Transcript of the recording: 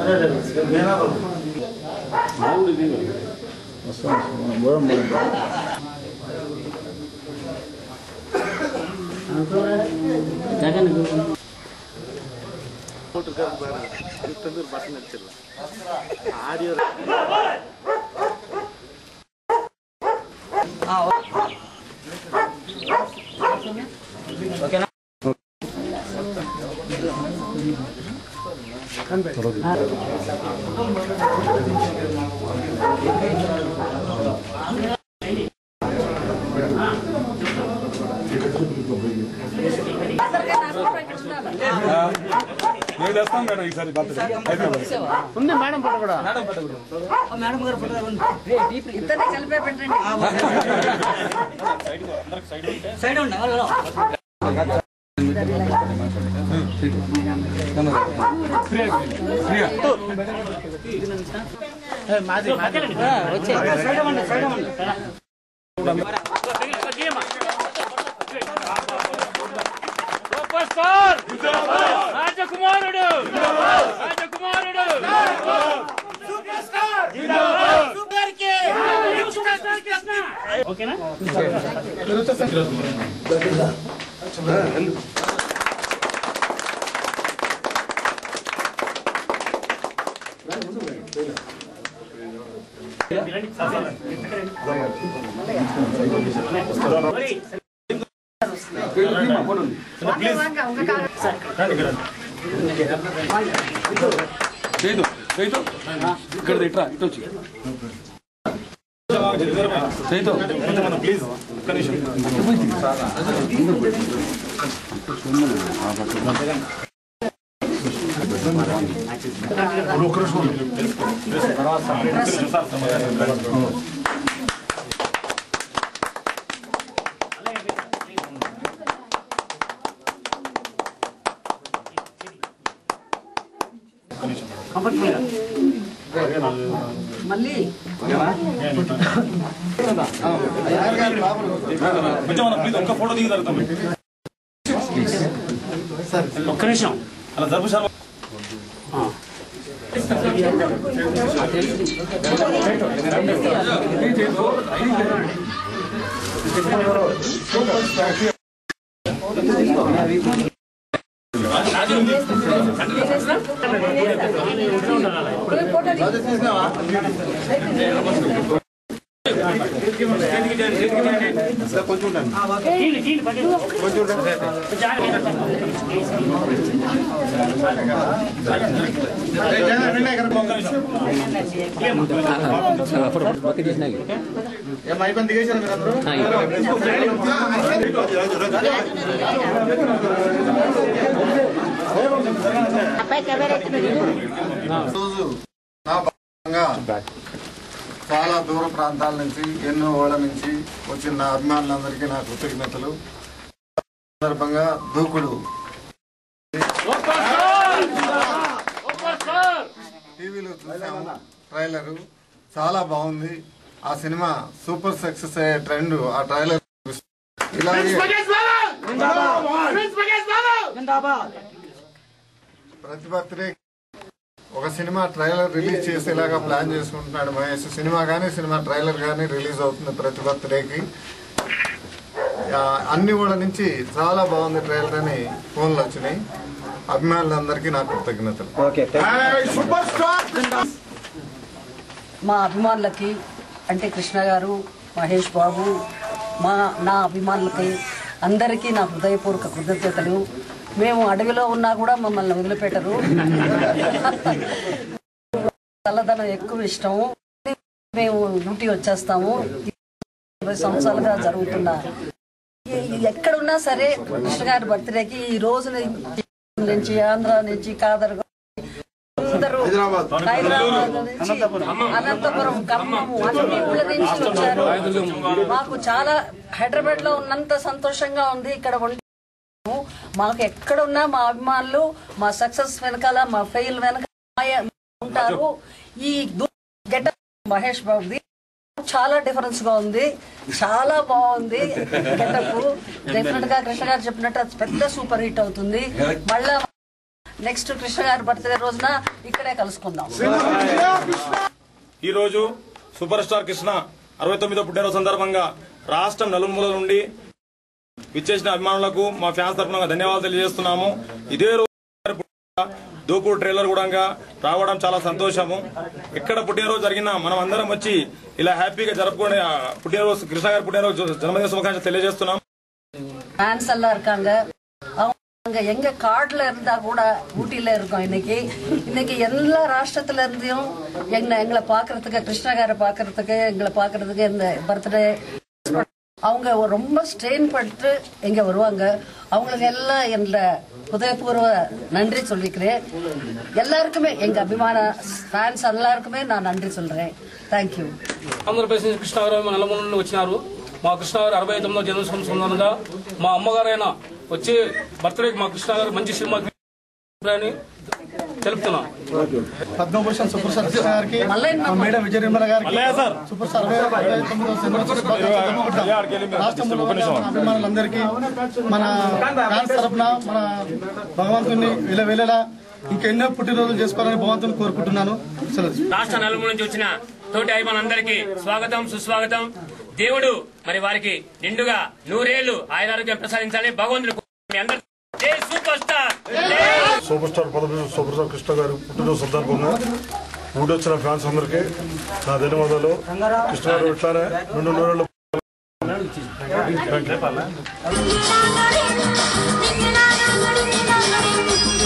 నేను తెస్తాను మేడం ఈసారి బర్త్డే అయిపోయింది ఉంది మేడం ఫోటో కూడా ఇద్దరిని కలిపే పెట్టండి మాది మాది సూపర్ స్టార్ రాజకుమారుడు రాజకుమారుడు ఓకేనా చేయదు చేయదు ఇక్కడ ఇట్రా ఇటు వచ్చి చేయదు ప్లీజ్ ఒక్క నిమిషం మళ్ళీ కొంచెం అన్న ప్లీజ్ ఒక్క ఫోటో దిగి జరుగుతాం ఒక్క నిమిషం అలా జరుపు సార్ రోజు నా భాగంగా చాలా దూర ప్రాంతాల నుంచి ఎన్నో ఓళ్ళ నుంచి వచ్చిన నా అభిమానులందరికీ నా కృతజ్ఞతలు సందర్భంగా దూకుడు టీవీలో చూసాము ట్రైలర్ చాలా బాగుంది ఆ సినిమా సూపర్ సక్సెస్ అయ్యే ట్రెండ్ ఆ ట్రైలర్ ఇలాగే ప్రతి బర్త్డే ఒక సినిమా ట్రైలర్ రిలీజ్ చేసేలాగా ప్లాన్ చేసుకుంటున్నాడు మహేష్ సినిమా కానీ సినిమా ట్రైలర్ కానీ రిలీజ్ అవుతుంది ప్రతి బర్త్డేకి ఆ, అన్ని ఊళ్ళ నుంచి చాలా బాగుంది ట్రైలర్ అని ఫోన్లు వచ్చినాయి అభిమానులందరికీ నా కృతజ్ఞతలు మా అభిమానులకి అంటే కృష్ణ గారు మహేష్ బాబు మా నా అభిమానులకి అందరికీ నా హృదయపూర్వక కృతజ్ఞతలు మేము అడవిలో ఉన్నా కూడా మమ్మల్ని వదిలిపెట్టరు చల్లదనం ఎక్కువ ఇష్టం మేము డ్యూటీ వచ్చేస్తాము ఇరవై సంవత్సరాలుగా జరుగుతున్న ఈ- ఎక్కడున్నా సరే కృష్ణ గారి బర్త్డేకి ఈ రోజు నుంచి ఆంధ్ర నుంచి కాదర్ అందరూ హైదరాబాద్ నుంచి అనంతపురం ఖమ్మము అన్ని ఊళ్ళ నుంచి వచ్చారు మాకు చాలా హైదరాబాద్ లో ఉన్నంత సంతోషంగా ఉంది ఇక్కడ ఉండి మాకు ఎక్కడ ఉన్నా మా అభిమానులు మా సక్సెస్ వెనకాల మా ఫెయిల్ వెనక మా- ఉంటారు ఈ గెట మహేష్ బాబుది చాలా డిఫరెన్స్ గా ఉంది చాలా బాగుంది గెటప్ డెఫినెట్ గా కృష్ణ గారు చెప్పినట్టు అది పెద్ద సూపర్ హిట్ అవుతుంది మళ్ళా నెక్స్ట్ కృష్ణ గారి బర్త్డే రోజున ఇక్కడే కలుసుకుందాం ఈ రోజు సూపర్ స్టార్ కృష్ణ అరవై తొమ్మిదో పుట్టినరోజు సందర్భంగా రాష్ట్రం నలుమూల నుండి విచ్చేసిన అభిమానులకు మా ఫ్యాన్స్ తరఫున ధన్యవాదాలు తెలియజేస్తున్నాము ఇదే రోజు దూకుడు ట్రైలర్ కూడా రావడం చాలా సంతోషము ఎక్కడ పుట్టినరోజు జరిగినా మనం అందరం వచ్చి ఇలా హ్యాపీగా జరుపుకునే ఆ పుట్టినరోజు కృష్ణ గారి పుట్టినరోజు జన్మదిన శుభాకాంక్షలు తెలియజేస్తున్నాం ஃபேன்ஸ் எல்லாம் இருக்காங்க அவங்க எங்க காடுல இருந்தா கூட ஊட்டியில இருக்கோம் இன்னைக்கு இன்னைக்கு எல்லா ராஷ்டிரத்துல இருந்தும் எங்களை எங்களை பாக்குறதுக்கு கிருஷ்ணகாரை பாக்குறதுக்கு எங்களை பாக்குறதுக்கு இந்த பர்த்டே அவங்க ரொம்ப ஸ்ட்ரெயின் பட்டு இங்க வருவாங்க அவங்களுக்கு எல்லாம் என்ற ஹுதயபூர்வ நன்றி சொல்லிக்கிறேன் எல்லாருக்குமே எங்க அபிமான ஃபேன்ஸ் எல்லாருக்குமே நான் நன்றி சொல்றேன் தேங்க்யூ ఆంధ్రప్రదేశ్ నుంచి కృష్ణాగారు మా నల్లమూల నుండి వచ్చినారు మా కృష్ణగారు అరవై తొమ్మిదో జన్మదినం సందర్భంగా మా అమ్మగారైన వచ్చి బర్త్డేకి మా కృష్ణగారు మంచి సినిమా అని తెలుపుతున్నాం పద్మభూషణ్ సూపర్ స్టార్ కృష్ణ గారికి మల్లయ్య మా మేడం విజయ నిర్మల గారికి మల్లయ్య సార్. సూపర్ స్టార్ అరవై అరవై తొమ్మిదవ జన్మదిన శుభాకాంక్షలు రాష్ట్రంలో ఉన్న మన అభిమానులందరికీ మన ఫ్యాన్స్ తరఫున మన భగవంతుని విల వేళలా ఇంకెన్నో పుట్టినరోజులు చేసుకోవాలని భగవంతుని కోరుకుంటున్నాను సెలవు రాష్ట్ర నలుమూల నుంచి వచ్చిన తోటి అభిమానులందరికీ స్వాగతం సుస్వాగతం దేవుడు మరి వారికి నిండుగా నూరేళ్లు ఆయురారోగ్యం ప్రసాదించాలని భగవంతుడు మీ అందరికీ జై సూపర్ స్టార్ జై సూపర్ స్టార్ పదవి సూపర్ స్టార్ కృష్ణ గారి పుట్టినరోజు సందర్భంగా ఊడొచ్చిన ఫ్యాన్స్ అందరికీ నా ధన్యవాదాలు కృష్ణ గారు ఇట్లానే రెండు నూరేళ్ళు Thank you.